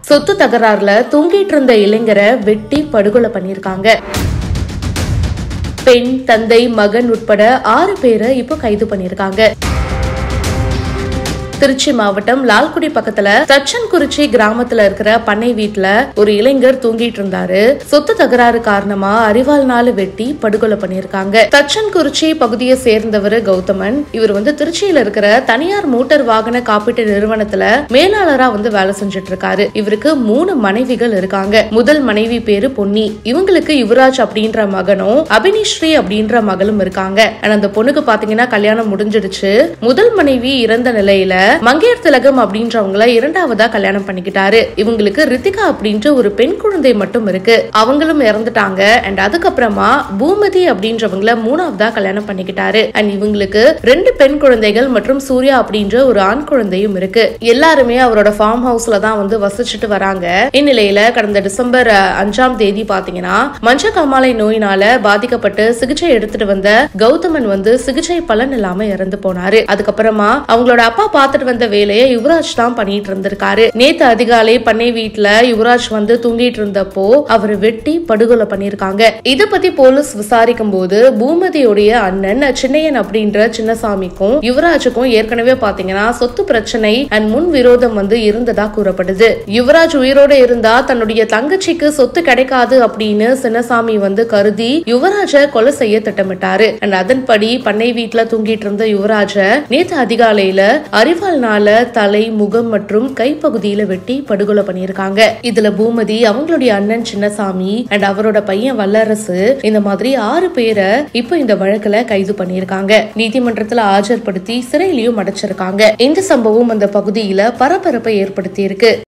சொத்து தகராறுல தூங்கிட்டு இருந்த இளைஞரை வெட்டி படுகொலை பண்ணிருக்காங்க பெண் தந்தை மகன் உட்பட ஆறு பேரை இப்போ கைது பண்ணிருக்காங்க திருச்சி மாவட்டம் லால்குடி பக்கத்துல தச்சன்குறிச்சி கிராமத்துல இருக்கிற பண்ணை வீட்டுல ஒரு இளைஞர் தூங்கிட்டு இருந்தாரு சொத்து தகராறு காரணமா அரிவாள் நாள் வெட்டி படுகொலை பண்ணிருக்காங்க தச்சன்குறிச்சி பகுதியை சேர்ந்தவர் கௌதமன் இவர் வந்து திருச்சியில இருக்கிற தனியார் மோட்டார் வாகன காப்பீட்டு நிறுவனத்துல மேலாளரா வந்து வேலை செஞ்சுட்டு இருக்காரு இவருக்கு மூணு மனைவிகள் இருக்காங்க முதல் மனைவி பேரு பொன்னி இவங்களுக்கு யுவராஜ் அப்படின்ற மகனும் அபினிஸ்ரீ அப்படின்ற மகளும் இருக்காங்க ஆனா அந்த பொண்ணுக்கு பாத்தீங்கன்னா கல்யாணம் முடிஞ்சிடுச்சு முதல் மனைவி இறந்த நிலையில மங்கையர் திலகம் அப்படின்றவங்கள இரண்டாவதா கல்யாணம் பண்ணிக்கிட்டாரு இவங்களுக்கு ரித்திகா அப்படின்ற ஒரு பெண் குழந்தை மட்டும் இருக்கு அவங்களும் இறந்துட்டாங்க அண்ட் அதுக்கப்புறமா பூமதி அப்படின்றவங்கள மூணாவதா கல்யாணம் பண்ணிக்கிட்டாரு அண்ட் இவங்களுக்கு ரெண்டு பெண் குழந்தைகள் மற்றும் சூர்யா அப்படின்ற ஒரு ஆண் குழந்தையும் இருக்கு எல்லாருமே அவரோட ஃபார்ம் ஹவுஸ்ல தான் வந்து வசிச்சுட்டு வராங்க இந்நிலையில கடந்த டிசம்பர் அஹ், அஞ்சாம் தேதி பாத்தீங்கன்னா மஞ்ச காமாலை நோயினால பாதிக்கப்பட்டு சிகிச்சை எடுத்துட்டு வந்த கௌதமன் வந்து சிகிச்சை பலன் இல்லாம இறந்து போனாரு அதுக்கப்புறமா அவங்களோட அப்பா பார்த்துட்டு வந்த வேலையை யுவராஜ் தான் பண்ணிட்டு இருந்திருக்காரு நேத்து அதிகாலை பண்ணை வீட்டுல யுவராஜ் வந்து தூங்கிட்டு இருந்தப்போ அவர் வெட்டி படுகொலை பண்ணிருக்காங்க இத பத்தி போலீஸ் விசாரிக்கும் போது பூமதியுடைய அண்ணன் சின்னையன் அப்படின்ற சின்னசாமிக்கும் யுவராஜுக்கும் ஏற்கனவே பாத்தீங்கன்னா சொத்து பிரச்சனை அண்ட் முன் விரோதம் வந்து இருந்ததா கூறப்படுது யுவராஜ் உயிரோட இருந்தா தன்னுடைய தங்கச்சிக்கு சொத்து கிடைக்காது அப்படின்னு சின்னசாமி வந்து கருதி யுவராஜ கொலை செய்ய திட்டமிட்டாரு அண்ட் அதன்படி பண்ணை வீட்டுல தூங்கிட்டு இருந்த யுவராஜ நேத்து அதிகாலையில அரிவாள்னால தலை முகம் மற்றும் கைப்பகுதியில வெட்டி படுகொலை பண்ணியிருக்காங்க இதுல பூமதி அவங்களுடைய அண்ணன் சின்னசாமி அண்ட் அவரோட பையன் வல்லரசு இந்த மாதிரி ஆறு பேரை இப்போ இந்த வழக்குல கைது பண்ணியிருக்காங்க நீதிமன்றத்துல ஆஜர்படுத்தி சிறையிலையும் அடைச்சிருக்காங்க இந்த சம்பவம் அந்த பகுதியில பரபரப்பை ஏற்படுத்தி இருக்கு